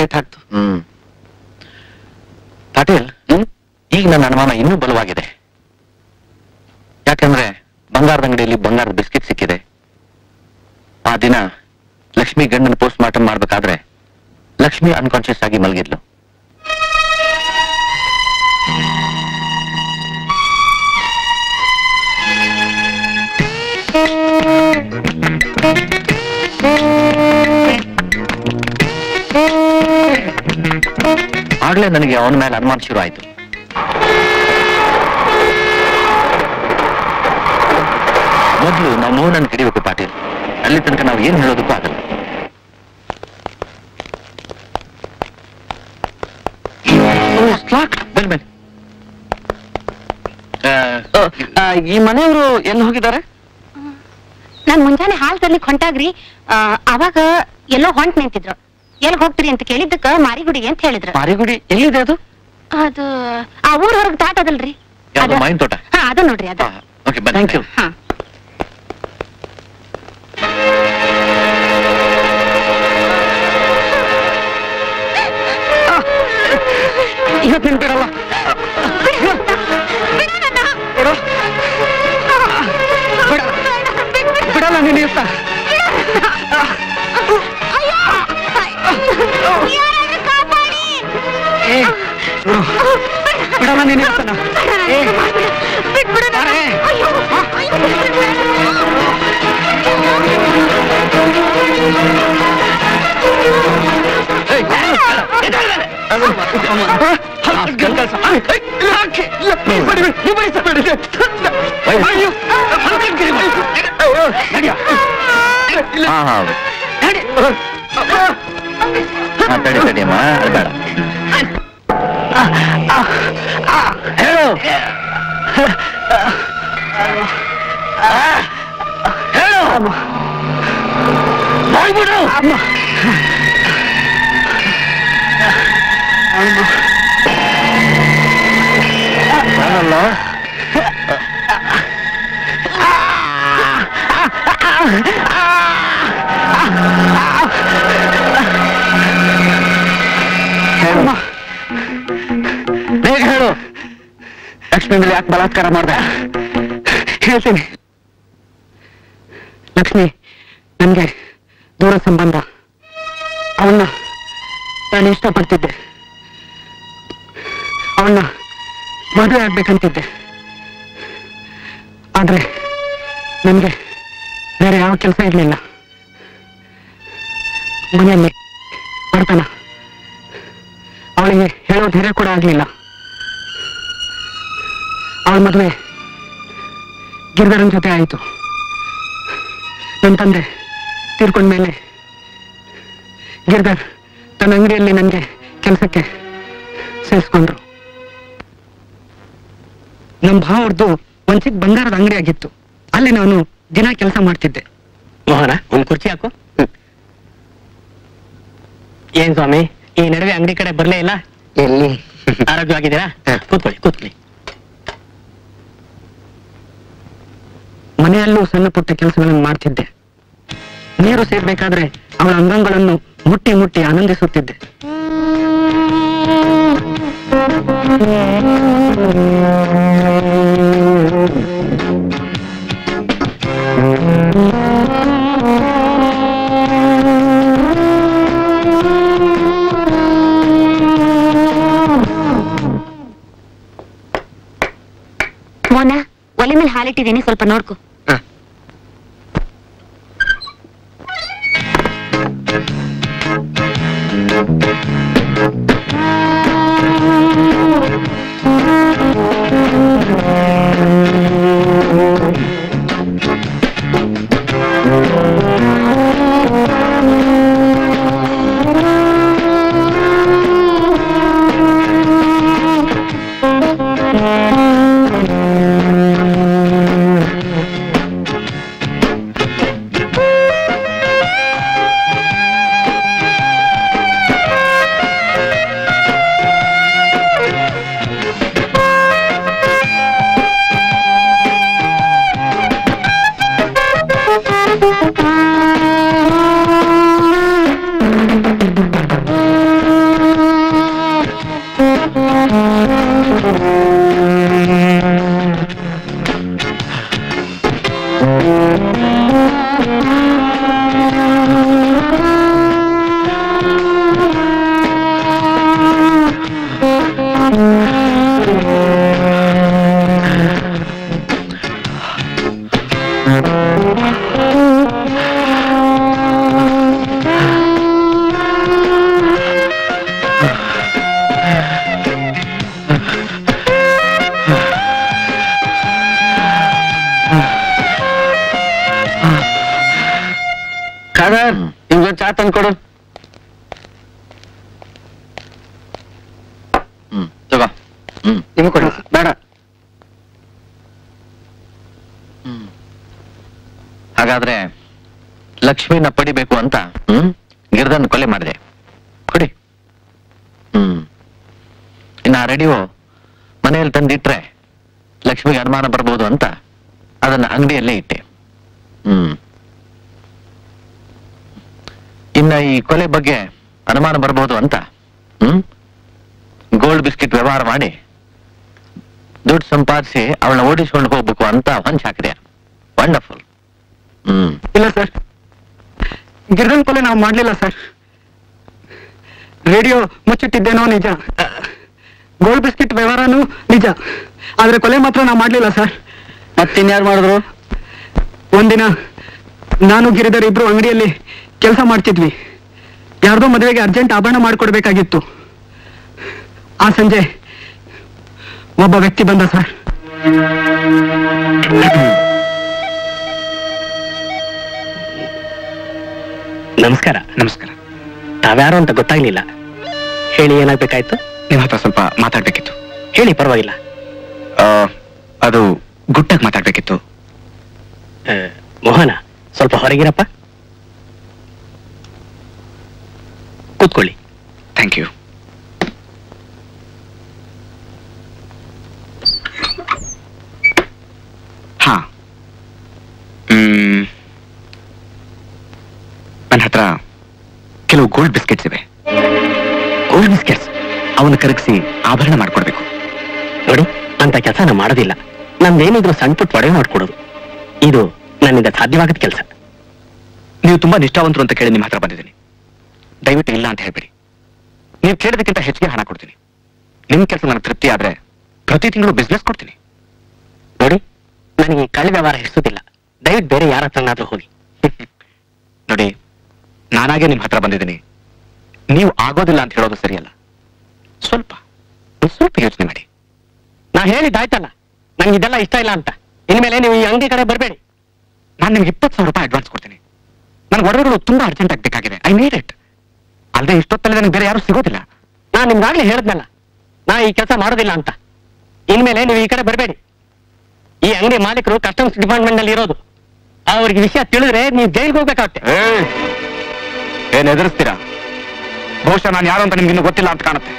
Gate ಹಾಕ್ತು ಹ್ಮ್ ಪಾಟೀಲ್ ಈಗ ನನ್ನ ಅನುಮಾನ ಇನ್ನೂ ಬಲವಾಗಿದೆ ಯಾಕಂದ್ರೆ ಬಂಗಾರದ ಅಂಗಡಿಯಲ್ಲಿ ಬಂಗಾರದ ಬಿಸ್ಕೆಟ್ ಸಿಕ್ಕಿದೆ ಆ ದಿನ ಲಕ್ಷ್ಮಿ ಗಂಡನ ಪೋಸ್ಟ್ ಮಾರ್ಟಮ್ ಮಾಡ್ಬೇಕಾದ್ರೆ ಲಕ್ಷ್ಮಿ ಅನ್ಕಾನ್ಶಿಯಸ್ ಆಗಿ ಮಲಗಿದ್ಲು ಆಗ್ಲೇ ನನಗೆ ಅವನ ಮೇಲೆ ಅನುಮಾನ ಶುರು ಆಯ್ತು ಮೊದಲು ನಾವು ಮೌನನ್ನು ಹಿಡಿಬೇಕು ಪಾಟೀಲ್ ಅಲ್ಲಿ ತನಕ ನಾವು ಏನ್ ಹೇಳೋದಕ್ಕೂ ಆಗಲ್ಲ ಬನ್ನಿ ಬನ್ನಿ ಆ, ಈ ಮನೆಯವರು ಎಲ್ಲಿ ಹೋಗಿದ್ದಾರೆ ನಾನ್ ಮುಂಜಾನೆ ಹಾಲ್ ತರ್ಲಿಕ್ ಹೊಂಟಾಗ್ರಿ ಆ, ಅವಾಗ ಎಲ್ಲೋ ಹೊಂಟ್ ನಿಂತಿದ್ರು ಎಲ್ಲಿ ಹೋಗ್ತೀರಿ ಅಂತ ಕೇಳಿದ್ದಕ್ಕ ಮಾರಿಗುಡಿಗೆ ಅಂತ ಹೇಳಿದ್ರು ಮಾರಿಗುಡಿ ಎಲ್ಲಿದೆ ಅದು ಅದು ಆ ಊರ್ ಹೊರಗ್ ದಾಟ್ ಅದಲ್ರಿ ಯಾವ್ದು ಅದ- ಮಾವಿನ ತೋಟ ಹಾ ಅದ ನೋಡ್ರಿ ಅದ ಓಕೆ ಬನ್ನಿ ಥ್ಯಾಂಕ್ ಯು ಹಾ ಇವತ್ತು ನಿನ್ ಬಿಡಲ್ಲ ಬಿಡು. ಬಿಡ- ಬಿಡಲ್ಲ ನೀನು ಇವತ್ತ ಏ ಬಿಡು. ಬಿಡಲ್ಲ ನೀನು ಇವತ್ತನ ಏ ಬಾರೆ. ಹಾ ಹಾ ಹಾ ತಡಿ ತಡಿಯಮ್ಮ ಅದು ಬೇಡ ಹೇಳು ಹೇಳು ಬಾಯ್ಬಿಡು ಅಮ್ಮ ಬೇಡಲ್ಲ ಹೇಳು ಬೇಗ ಹೇಳು ಲಕ್ಷ್ಮಿ ಮೇಲೆ ಯಾಕೆ ಬಲಾತ್ಕಾರ ಮಾಡಿದೆ ಹೇಳ್ತೀನಿ ಲಕ್ಷ್ಮಿ ನನಗೆ ದೂರ ಸಂಬಂಧ ಅವನ್ನ ನಾನು ಇಷ್ಟಪಡ್ತಿದ್ದೆ ಅವನ್ನ ಮದುವೆ ಆಗ್ಬೇಕಂತಿದ್ದೆ ಆದ್ರೆ ನನಗೆ ಬೇರೆ ಯಾವ ಕೆಲಸ ಇರಲಿಲ್ಲ ಮನೆಯಲ್ಲಿ ಬಡತನ ಅವಳಿಗೆ ಹೇಳೋ ಧೈರ್ಯ ಕೂಡ ಆಗ್ಲಿಲ್ಲ ಅವಳ ಮದುವೆ ಗಿರಿಧರನ್ ಜೊತೆ ಆಯಿತು ನನ್ನ ತಂದೆ ತೀರ್ಕೊಂಡ್ಮೇಲೆ ಗಿರಿಧರ್ ತನ್ನ ಅಂಗಡಿಯಲ್ಲಿ ನನಗೆ ಕೆಲಸಕ್ಕೆ ಸೇರಿಸ್ಕೊಂಡ್ರು ನಮ್ಮ ಭಾವರ್ದು ಒಂದ್ ಚಿಕ್ಕ ಬಂಗಾರದ ಅಂಗಡಿ ಆಗಿತ್ತು ಅಲ್ಲಿ ನಾನು ದಿನ ಕೆಲಸ ಮಾಡ್ತಿದ್ದೆ ಮೋಹನ ಒಂದ್ ಕುರ್ಚಿ ಹಾಕು ಏನ್ ಸ್ವಾಮಿ ಈ ನಡುವೆ ಅಂಗಡಿ ಕಡೆ ಬರ್ಲೇ ಇಲ್ಲ ಎಲ್ಲಿ ಆರೋಗ್ಯವಾಗಿದ್ದೀರಾ ಕೂತ್ಕೊಳ್ಳಿ ಕೂತ್ಕೊಳ್ಳಿ ಮನೆಯಲ್ಲೂ ಸಣ್ಣ ಪುಟ್ಟ ಕೆಲಸಗಳನ್ನು ಮಾಡ್ತಿದ್ದೆ ನೀರು ಸೇರ್ಬೇಕಾದ್ರೆ ಅವಳ ಅಂಗಗಳನ್ನು ಮುಟ್ಟಿ ಮುಟ್ಟಿ ಆನಂದಿಸುತ್ತಿದ್ದೆ ಮೋನ ಒಲೆ ಮೇಲೆ ಹಾಲಿಟ್ಟಿದ್ದೀನಿ ಸ್ವಲ್ಪ ನೋಡ್ಕೊ ಖಾದರ್ ಇವಾಗ ಚಾ ತಂದ್ಕೊಡು ಹ್ಮ್ ತಗೋ ಹ್ಮ್ ನಿಮಗೆ ಕೊಡಿ ಬೇಡ ಹ್ಮ್. ಹಾಗಾದ್ರೆ ಲಕ್ಷ್ಮಿನ ಪಡಿಬೇಕು ಅಂತ ಹ್ಮ್ ಗಿರ್ದನ್ ಕೊಲೆ ಮಾಡಿದೆ ಕೊಡಿ ಹ್ಮ್ ಇನ್ನ ಆ ರೇಡಿಯೋ ಮನೆಯಲ್ಲಿ ತಂದಿಟ್ರೆ ಲಕ್ಷ್ಮಿಗೆ ಅನುಮಾನ ಬರ್ಬೋದು ಅಂತ ಅದನ್ನ ಅಂಗಡಿಯಲ್ಲೇ ಇಟ್ಟೆ ಹ್ಮ್ ಇನ್ನ ಈ ಕೊಲೆ ಬಗ್ಗೆ ಅನುಮಾನ ಬರ್ಬೋದು ಅಂತ ಹ್ಮ್ ಗೋಲ್ಡ್ ಬಿಸ್ಕಿಟ್ ವ್ಯವಹಾರ ಮಾಡಿ ದುಡ್ಡು ಸಂಪಾದಿಸಿ ಅವಳನ್ನ ಓಡಿಸ್ಕೊಂಡು ಹೋಗ್ಬೇಕು ಅಂತ ಹೊಂಚ್ ಹಾಕಿದೆ ವಂಡರ್ಫುಲ್ ಹ್ಮ್ ಇಲ್ಲ ಸರ್ ಗಿರ್ದನ್ ಕೊಲೆ ನಾವು ಮಾಡ್ಲಿಲ್ಲ ಸರ್ ರೇಡಿಯೋ ಮುಚ್ಚಿಟ್ಟಿದ್ದೇನೋ ನಿಜ ಗೋಲ್ಡ್ ಬಿಸ್ಕಿಟ್ ವ್ಯವಹಾರನೂ ನಿಜ ಆದ್ರೆ ಕೊಲೆ ಮಾತ್ರ ನಾವು ಮಾಡ್ಲಿಲ್ಲ ಸರ್ ಮತ್ತಿನ್ಯಾರು ಮಾಡಿದ್ರು ಒಂದಿನ ನಾನು ಗಿರಿಧರ್ ಇಬ್ರು ಅಂಗಡಿಯಲ್ಲಿ ಕೆಲಸ ಮಾಡ್ತಿದ್ವಿ ಯಾರ್ದೋ ಮದುವೆಗೆ ಅರ್ಜೆಂಟ್ ಆಭರಣ ಮಾಡಿಕೊಡ್ಬೇಕಾಗಿತ್ತು ಆ ಸಂಜೆ ಒಬ್ಬ ವ್ಯಕ್ತಿ ಬಂದ ಸರ್ ನಮಸ್ಕಾರ ನಮಸ್ಕಾರ ತಾವ್ಯಾರು ಅಂತ ಗೊತ್ತಾಗ್ಲಿಲ್ಲ ಹೇಳಿ ಏನಾಗ್ಬೇಕಾಯ್ತು ನಿಮ್ಮ ಹತ್ರ ಸ್ವಲ್ಪ ಮಾತಾಡ್ಬೇಕಿತ್ತು ಹೇಳಿ ಪರವಾಗಿಲ್ಲ ಆ, ಅದು ಗುಟ್ಟಾಗಿ ಮಾತಾಡ್ಬೇಕಿತ್ತು ಆ, ಮೋಹನ ಸ್ವಲ್ಪ ಹೊರಗಿರಪ್ಪ ಕೂತ್ಕೊಳ್ಳಿ ಥ್ಯಾಂಕ್ ಯು ಹಾ ಮ್, ನನ್ನ ಹತ್ರ ಕೆಲವು ಗೋಲ್ಡ್ ಬಿಸ್ಕೆಟ್ಸ್ ಇವೆ ಗೋಲ್ಡ್ ಬಿಸ್ಕೆಟ್ಸ್ ಅವನ್ನ ಕರಗಿಸಿ ಆಭರಣ ಮಾಡ್ಕೊಡ್ಬೇಕು ನೋಡಿ ಅಂತ ಕೆಲಸ ನಾ ಮಾಡೋದಿಲ್ಲ ನಮ್ದೇನಿದ್ರು ಸಣ್ಣ ಪುಟ್ಟ ಒಡವೆ ಮಾಡ್ಕೊಡೋದು ಇದು ನನ್ನಿಂದ ಸಾಧ್ಯವಾಗದ ಕೆಲಸ ನೀವು ತುಂಬಾ ನಿಷ್ಠಾವಂತರು ಅಂತ ಕೇಳಿ ನಿಮ್ಮ ಹತ್ರ ಬಂದಿದ್ದೀನಿ ದಯವಿಟ್ಟು ಇಲ್ಲ ಅಂತ ಹೇಳ್ಬೇಡಿ ನೀವು ಕೇಳೋದಕ್ಕಿಂತ ಹೆಚ್ಚಿಗೆ ಹಣ ಕೊಡ್ತೀನಿ ನಿಮ್ ಕೆಲಸ ನನಗೆ ತೃಪ್ತಿ ಆದ್ರೆ ಪ್ರತಿ ತಿಂಗಳು ಬಿಸ್ನೆಸ್ ಕೊಡ್ತೀನಿ ನೋಡಿ ನನಗೆ ಈ ಕಳ್ಳ ವ್ಯವಹಾರ ಹಿಡಿಸೋದಿಲ್ಲ ದಯವಿಟ್ಟು ಬೇರೆ ಯಾರ ಹತ್ರನಾದ್ರೂ ಹೋಗಿ ನೋಡಿ ನಾನಾಗೆ ನಿಮ್ ಹತ್ರ ಬಂದಿದ್ದೀನಿ ನೀವು ಆಗೋದಿಲ್ಲ ಅಂತ ಹೇಳೋದು ಸರಿಯಲ್ಲ ಸ್ವಲ್ಪ ಒಂದ್ ಸ್ವಲ್ಪ ಯೋಚನೆ ಮಾಡಿ ನಾ ಹೇಳಿದ್ದಾಯ್ತಲ್ಲ ನಂಗೆ ಇದೆಲ್ಲ ಇಷ್ಟ ಇಲ್ಲ ಅಂತ ಇನ್ಮೇಲೆ ನೀವು ಈ ಅಂಗಡಿ ಕಡೆ ಬರಬೇಡಿ ನಾನು ನಿಮ್ಗೆ ಇಪ್ಪತ್ತು ಸಾವಿರ ರೂಪಾಯಿ ಅಡ್ವಾನ್ಸ್ ಕೊಡ್ತೀನಿ ನನಗೆ ಒಡವೆಗಳು ತುಂಬಾ ಅರ್ಜೆಂಟ್ ಆಗಬೇಕಾಗಿದೆ ಐ ನೀಡ್ ಇಟ್ ಅಲ್ಲದೆ ಇಷ್ಟೊತ್ತಲ್ಲಿ ನನಗೆ ಬೇರೆ ಯಾರು ಸಿಗೋದಿಲ್ಲ ನಾನ್ ನಿಮ್ಗಾಗ್ಲೇ ಹೇಳಿದ್ನಲ್ಲ ನಾ ಈ ಕೆಲಸ ಮಾಡೋದಿಲ್ಲ ಅಂತ ಇನ್ಮೇಲೆ ನೀವು ಈ ಕಡೆ ಬರಬೇಡಿ ಈ ಅಂಗಡಿ ಮಾಲೀಕರು ಕಸ್ಟಮ್ಸ್ ಡಿಪಾರ್ಟ್ಮೆಂಟ್ ನಲ್ಲಿ ಇರೋದು ಅವ್ರಿಗೆ ವಿಷಯ ತಿಳಿದ್ರೆ ನೀವು ಜೈಲ್ಗೆ ಹೋಗ್ಬೇಕಾಗುತ್ತೆ ಏಯ್! ಏನ್ ಎದುರಿಸ್ತೀರಾ ಬಹುಶಃ ನಾನು ಯಾರು ಅಂತ ನಿಮ್ಗೆ ಇನ್ನೂ ಗೊತ್ತಿಲ್ಲ ಅಂತ ಕಾಣುತ್ತೆ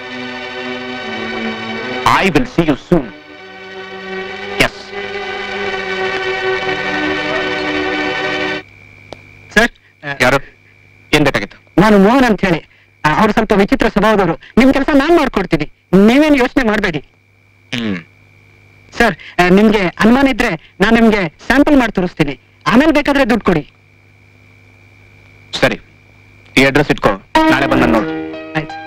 I will see you soon yes sir ಯಾರು ಏನ್ ಬೇಕಾಗಿತ್ತು ನಾನು ಮೋಹನ್ ಅಂತ ಹೇಳಿ ಅವ್ರು ಸ್ವಲ್ಪ ವಿಚಿತ್ರ ಸ್ವಭಾವದವರು ನಿಮ್ ಕೆಲಸ ನಾನ್ ಮಾಡ್ಕೊಡ್ತೀನಿ ನೀವೇನು ಯೋಚನೆ ಮಾಡಬೇಡಿ ಹ್ಮ್ ಸರ್ ನಿಮ್ಗೆ ಅನುಮಾನ ಇದ್ರೆ ನಾನು ನಿಮ್ಗೆ ಸ್ಯಾಂಪಲ್ ಮಾಡಿ ತೋರಿಸ್ತೀನಿ ಆಮೇಲೆ ಬೇಕಾದ್ರೆ ದುಡ್ಡು ಕೊಡಿ ಸರಿ ಈ ಅಡ್ರೆಸ್ ಇಟ್ಕೋ ನಾಳೆ ಬಂದು ನೋಡು ಆಯ್ತು